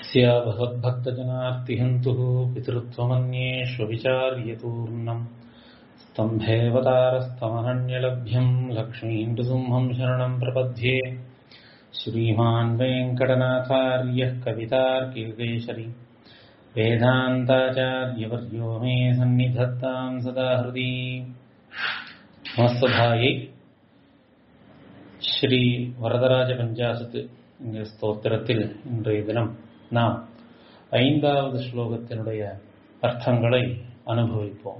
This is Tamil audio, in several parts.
तस्या भगवद्भक्तजनार्तिहन्तुः पितृत्वमन्येष्वविचार्यतूर्णम् स्तम्भेवतारस्तमहन्यलभ्यम् लक्ष्मीन्दुसिंहम् शरणम् प्रपद्ये श्रीमान् वेङ्कटनाथार्यः कवितार्किकेशरी वेदान्ताचार्यवर्यो मे सन्निधत्ताम् सदा हृदि நமஸ்தபாயை ஸ்ரீ வரதராஜ பஞ்சாசத்து என்கிற ஸ்தோத்திரத்தில் இன்றைய தினம் நாம் ஐந்தாவது ஸ்லோகத்தினுடைய அர்த்தங்களை அனுபவிப்போம்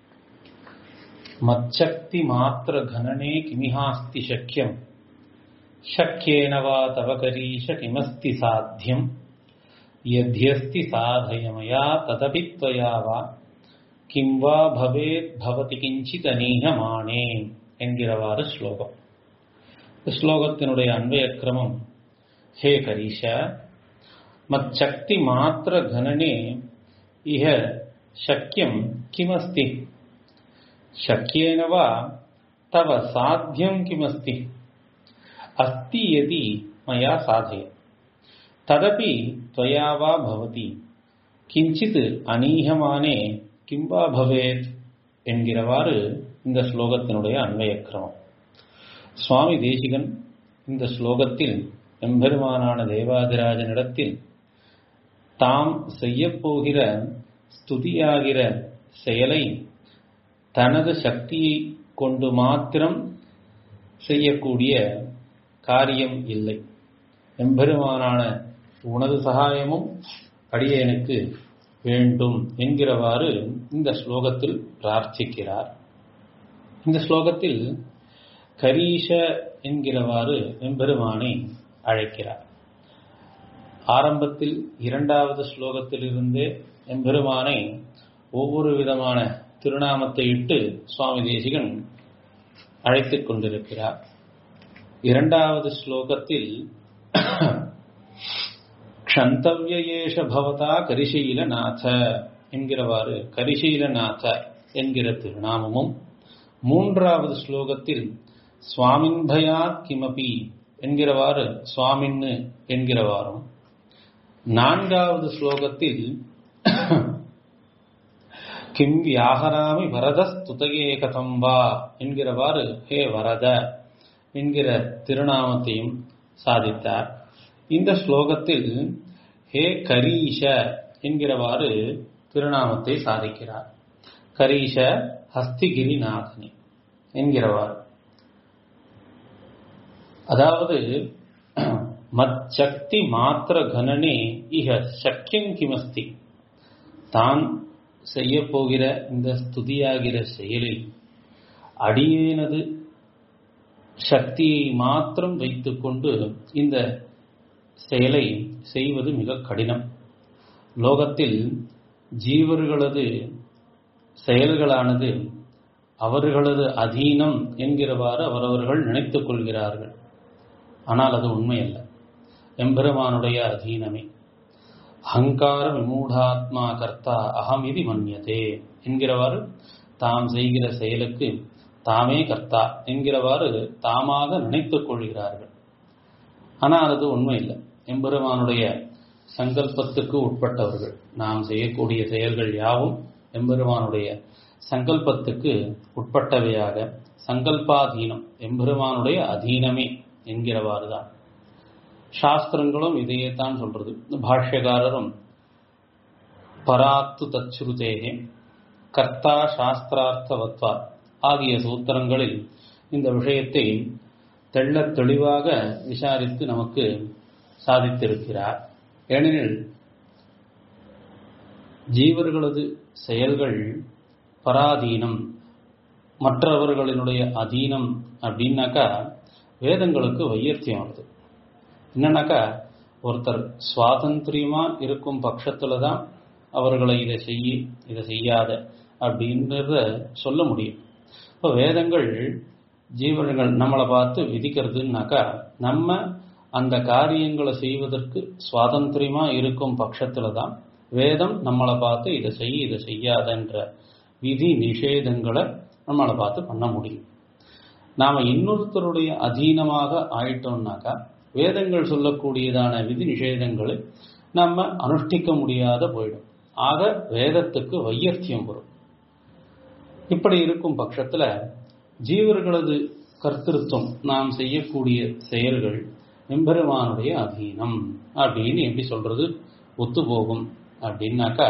மச்சக்தி மாத்திர கணனே கிமிஹாஸ்தி சக்கியம் शक्येन वा तव करीश किमस्ति साध्यम् यद्यस्ति साधय मया तदपि त्वया वा கிம் வா பவேத் பவதி கிஞ்சித் அநீகமானே என்கிறவாறு ஸ்லோகம் ஸ்லோகத்தினுடைய அன்வய கிரமம் ஹே கரீஷ மச்சக்தி மாத்திர கணனே இஹ சக்கியம் கிமஸ்தி शक्येन वा तव साध्यं किमस्ति अस्ति यदि मया साधय तदपि त्वया वा भवति किञ्चित् अनीहमाने கிம்பா பவேத் என்கிறவாறு இந்த ஸ்லோகத்தினுடைய அன்வய கிரமம் சுவாமி தேசிகன் இந்த ஸ்லோகத்தில் எம்பெருமானான தேவாதிராஜனிடத்தில் தாம் செய்யப்போகிற ஸ்துதியாகிற செயலை தனது சக்தியை கொண்டு மாத்திரம் செய்யக்கூடிய காரியம் இல்லை எம்பெருமானான உனது சகாயமும் அடியேனுக்கு வேண்டும் என்கிறவாறு இந்த ஸ்லோகத்தில் பிரார்த்திக்கிறார் இந்த ஸ்லோகத்தில் கரீஷ என்கிறவாறு எம்பெருமானை அழைக்கிறார் ஆரம்பத்தில் இரண்டாவது ஸ்லோகத்திலிருந்தே எம்பெருமானை ஒவ்வொரு விதமான திருநாமத்தை இட்டு சுவாமி தேசிகன் அழைத்துக் கொண்டிருக்கிறார் இரண்டாவது ஸ்லோகத்தில் க்ஷந்தவ்யேஷ பவதா கரிசீலநாத என்கிறவாறு கரிசீலநாத என்கிற திருநாமமும் மூன்றாவது ஸ்லோகத்தில் சுவாமின் பயாத் கிமபி என்கிறவாறு சுவாமின்னு என்கிறவாறும் நான்காவது ஸ்லோகத்தில் கிம் வியாகராமி வரதஸ்துதகே கதம் வா என்கிறவாறு ஹே வரத என்கிற திருநாமத்தையும் சாதித்தார் இந்த ஸ்லோகத்தில் ஹே கரீஷ என்கிறவாறு திருநாமத்தை சாதிக்கிறார் கரீஷ ஹஸ்திகிரிநாதனி என்கிறவாறு அதாவது மச்சக்தி மாத்திர கணனே இக சக்கியம் கிமஸ்தி தான் செய்ய போகிற இந்த ஸ்துதியாகிற செயலில் அடியேனது சக்தியை மாத்திரம் வைத்துக்கொண்டு இந்த செயலை செய்வது மிக கடினம் லோகத்தில் ஜீவர்களது செயல்களானது அவர்களது அதீனம் என்கிறவாறு அவரவர்கள் நினைத்துக் கொள்கிறார்கள் ஆனால் அது உண்மையல்ல எம்பெருமானுடைய அதீனமே அகங்கார விமூடாத்மா கர்த்தா அகம் இது மன்யதே என்கிறவாறு தாம் செய்கிற செயலுக்கு தாமே கர்த்தா என்கிறவாறு தாமாக நினைத்துக் கொள்கிறார்கள் ஆனால் அது உண்மை இல்லை எம்பெருமானுடைய சங்கல்பத்துக்கு உட்பட்டவர்கள் நாம் செய்யக்கூடிய செயல்கள் யாவும் எம்பெருமானுடைய சங்கல்பத்துக்கு உட்பட்டவையாக சங்கல்பாதீனம் எம்பெருமானுடைய அதீனமே என்கிறவாறு தான் சாஸ்திரங்களும் இதையே தான் சொல்றது பாஷ்யகாரரும் பராத்து தச்சுருதேகே கர்த்தா சாஸ்திரார்த்தவத்வா ஆகிய சூத்திரங்களில் இந்த விஷயத்தை தெள்ள தெளிவாக விசாரித்து நமக்கு சாதித்திருக்கிறார் ஏனெனில் ஜீவர்களது செயல்கள் பராதீனம் மற்றவர்களினுடைய அதீனம் அப்படின்னாக்கா வேதங்களுக்கு வையர்த்தியம் வருது என்னன்னாக்கா ஒருத்தர் சுவாதந்திரியமா இருக்கும் பட்சத்துல தான் அவர்களை இதை செய்ய இதை செய்யாத அப்படின்றத சொல்ல முடியும் இப்போ வேதங்கள் ஜீவர்கள் நம்மளை பார்த்து விதிக்கிறதுனாக்கா நம்ம அந்த காரியங்களை செய்வதற்கு சுவாதந்திரியமா இருக்கும் பட்சத்துல தான் வேதம் நம்மளை பார்த்து இதை செய் இதை செய்யாதன்ற விதி நிஷேதங்களை நம்மளை பார்த்து பண்ண முடியும் நாம இன்னொருத்தருடைய அதீனமாக ஆயிட்டோம்னாக்கா வேதங்கள் சொல்லக்கூடியதான விதி நிஷேதங்களை நம்ம அனுஷ்டிக்க முடியாத போயிடும் ஆக வேதத்துக்கு வையர்த்தியம் வரும் இப்படி இருக்கும் பட்சத்துல ஜீவர்களது கர்த்திருவம் நாம் செய்யக்கூடிய செயல்கள் எம்பெருமானுடைய அதீனம் அப்படின்னு எப்படி சொல்றது ஒத்து போகும் அப்படின்னாக்கா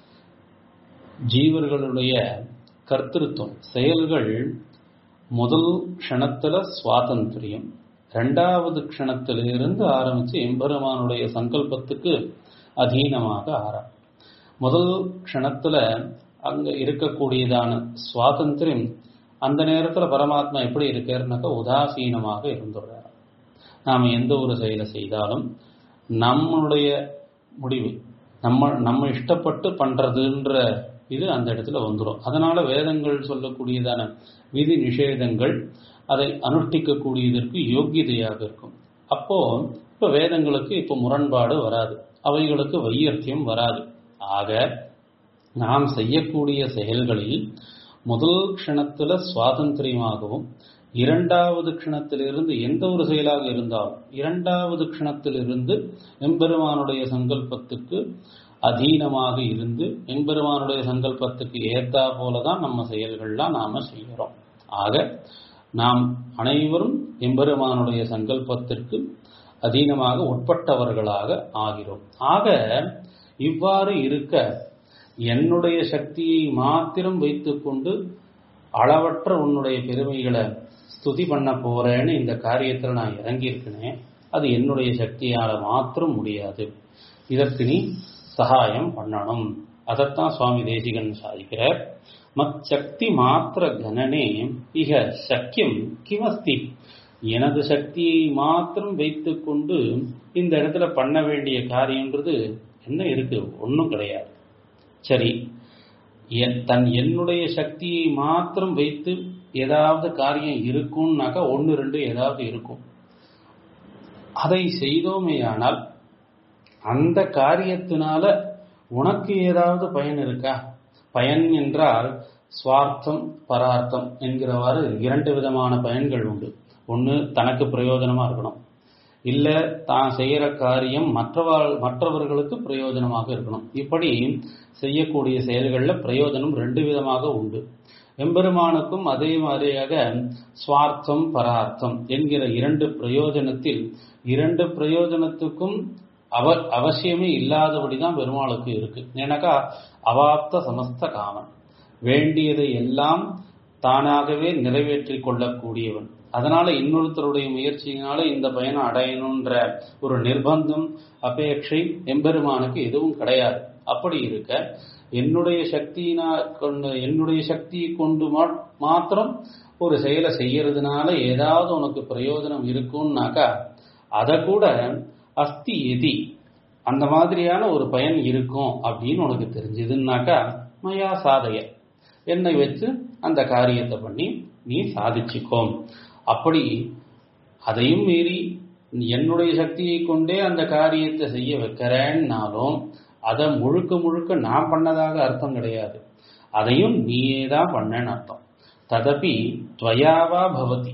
ஜீவர்களுடைய கர்த்திருவம் செயல்கள் முதல் க்ஷணத்துல சுவாதந்திரியம் ரெண்டாவது க்ஷணத்திலிருந்து ஆரம்பிச்சு எம்பெருமானுடைய சங்கல்பத்துக்கு அதீனமாக ஆரம்பம் முதல் க்ஷணத்துல அங்க இருக்கக்கூடியதான சுவாதந்திரம் அந்த நேரத்துல பரமாத்மா எப்படி இருக்காருனாக்கா உதாசீனமாக இருந்துடுறார் நாம எந்த ஒரு செயலை செய்தாலும் நம்மளுடைய முடிவு நம்ம நம்ம இஷ்டப்பட்டு பண்றதுன்ற இது அந்த இடத்துல வந்துடும் அதனால வேதங்கள் சொல்லக்கூடியதான விதி நிஷேதங்கள் அதை அனுஷ்டிக்கக்கூடியதற்கு யோக்கியதையாக இருக்கும் அப்போ இப்ப வேதங்களுக்கு இப்ப முரண்பாடு வராது அவைகளுக்கு வையர்த்தியம் வராது ஆக நாம் செய்யக்கூடிய செயல்களில் முதல் க்ஷணத்துல சுவாதந்திரியமாகவும் இரண்டாவது க்ஷணத்திலிருந்து எந்த ஒரு செயலாக இருந்தாலும் இரண்டாவது க்ஷணத்திலிருந்து எம்பெருமானுடைய சங்கல்பத்துக்கு அதீனமாக இருந்து எம்பெருமானுடைய சங்கல்பத்துக்கு ஏத்தா போலதான் நம்ம செயல்கள்லாம் நாம செய்கிறோம் ஆக நாம் அனைவரும் எம்பெருமானுடைய சங்கல்பத்திற்கு அதீனமாக உட்பட்டவர்களாக ஆகிறோம் ஆக இவ்வாறு இருக்க என்னுடைய சக்தியை மாத்திரம் வைத்துக்கொண்டு அளவற்ற உன்னுடைய பெருமைகளை ஸ்துதி பண்ண போறேன்னு இந்த காரியத்தில் நான் இறங்கியிருக்கிறேன் அது என்னுடைய சக்தியால மாத்திரம் முடியாது இதற்கு நீ சகாயம் பண்ணணும் அதைத்தான் சுவாமி தேசிகன் சாதிக்கிறார் மத் சக்தி மாத்திர கணனே இக சக்கியம் கிமஸ்தி எனது சக்தியை மாத்திரம் வைத்துக்கொண்டு இந்த இடத்துல பண்ண வேண்டிய காரியம்ன்றது என்ன இருக்கு ஒன்றும் கிடையாது சரி தன் என்னுடைய சக்தியை மாத்திரம் வைத்து ஏதாவது காரியம் இருக்கும்னாக்கா ஒன்று ரெண்டு ஏதாவது இருக்கும் அதை செய்தோமேயானால் அந்த காரியத்தினால உனக்கு ஏதாவது பயன் இருக்கா பயன் என்றால் சுவார்த்தம் பரார்த்தம் என்கிறவாறு இரண்டு விதமான பயன்கள் உண்டு ஒன்று தனக்கு பிரயோஜனமா இருக்கணும் இல்ல தான் செய்யற காரியம் மற்றவர் மற்றவர்களுக்கு பிரயோஜனமாக இருக்கணும் இப்படி செய்யக்கூடிய செயல்கள்ல பிரயோஜனம் ரெண்டு விதமாக உண்டு எம்பெருமானுக்கும் அதே மாதிரியாக சுவார்த்தம் பரார்த்தம் என்கிற இரண்டு பிரயோஜனத்தில் இரண்டு பிரயோஜனத்துக்கும் அவ அவசியமே இல்லாதபடிதான் பெருமாளுக்கு இருக்கு ஏன்னாக்கா அவாப்த சமஸ்த காமன் வேண்டியதை எல்லாம் தானாகவே நிறைவேற்றி கொள்ளக்கூடியவன் அதனால இன்னொருத்தருடைய முயற்சியினால இந்த பயனை அடையணுன்ற ஒரு நிர்பந்தம் அபேட்சை எம்பெருமானுக்கு எதுவும் கிடையாது அப்படி இருக்க என்னுடைய சக்தியினா கொண்டு என்னுடைய சக்தியை கொண்டு மாத்திரம் ஒரு செயலை செய்யறதுனால ஏதாவது உனக்கு பிரயோஜனம் இருக்கும்னாக்கா அதை கூட அஸ்தி எதி அந்த மாதிரியான ஒரு பயன் இருக்கும் அப்படின்னு உனக்கு தெரிஞ்சதுன்னாக்கா மயா சாதைய என்னை வச்சு அந்த காரியத்தை பண்ணி நீ சாதிச்சுக்கோம் அப்படி அதையும் மீறி என்னுடைய சக்தியை கொண்டே அந்த காரியத்தை செய்ய வைக்கிறேன்னாலும் அதை முழுக்க முழுக்க நான் பண்ணதாக அர்த்தம் கிடையாது அதையும் நீயே தான் பண்ணேன்னு அர்த்தம் ததப்பி துவயாவா பவதி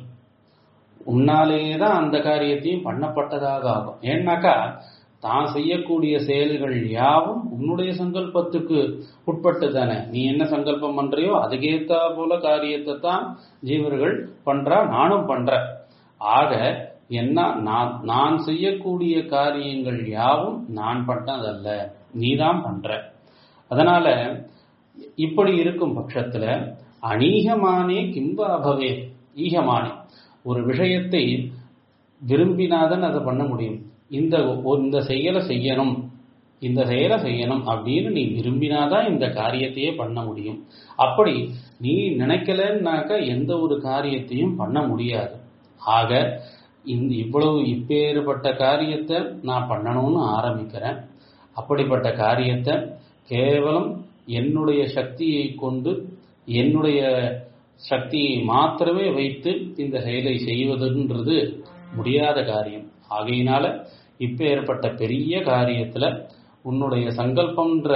உன்னாலேயே தான் அந்த காரியத்தையும் பண்ணப்பட்டதாக ஆகும் ஏன்னாக்கா தான் செய்யக்கூடிய செயல்கள் யாவும் உன்னுடைய சங்கல்பத்துக்கு உட்பட்டு தானே நீ என்ன சங்கல்பம் பண்றியோ அதுக்கேத்தா போல காரியத்தை தான் ஜீவர்கள் பண்றா நானும் பண்றேன் ஆக என்ன நான் நான் செய்யக்கூடிய காரியங்கள் யாவும் நான் பண்ணதல்ல நீதான் பண்ற அதனால இப்படி இருக்கும் பட்சத்துல அநீகமானே கிம்பாபவே ஈகமானே ஒரு விஷயத்தை விரும்பினாதான் அதை பண்ண முடியும் இந்த இந்த செயலை செய்யணும் இந்த செயலை செய்யணும் அப்படின்னு நீ விரும்பினாதான் இந்த காரியத்தையே பண்ண முடியும் அப்படி நீ நினைக்கலன்னாக்கா எந்த ஒரு காரியத்தையும் பண்ண முடியாது ஆக இந்த இவ்வளவு இப்பேறுபட்ட காரியத்தை நான் பண்ணணும்னு ஆரம்பிக்கிறேன் அப்படிப்பட்ட காரியத்தை கேவலம் என்னுடைய சக்தியை கொண்டு என்னுடைய சக்தியை மாத்திரமே வைத்து இந்த செயலை செய்வதுன்றது முடியாத காரியம் ஆகையினால இப்ப ஏற்பட்ட பெரிய காரியத்துல உன்னுடைய சங்கல்பம்ன்ற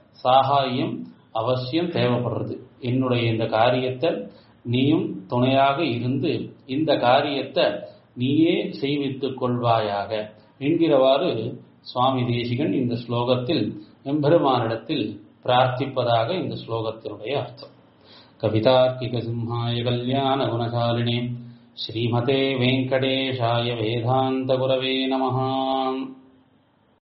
சாகாயம் அவசியம் தேவைப்படுறது என்னுடைய இந்த காரியத்தை நீயும் துணையாக இருந்து இந்த காரியத்தை நீயே செய்வித்துக் கொள்வாயாக என்கிறவாறு சுவாமி தேசிகன் இந்த ஸ்லோகத்தில் எம்பெருமானிடத்தில் பிரார்த்திப்பதாக இந்த ஸ்லோகத்தினுடைய அர்த்தம் கவிதார்க்கிக சிம்ஹாய கல்யாண குணசாலினே ஸ்ரீமதே வெங்கடேஷாய வேதாந்த குரவே நமஹாம்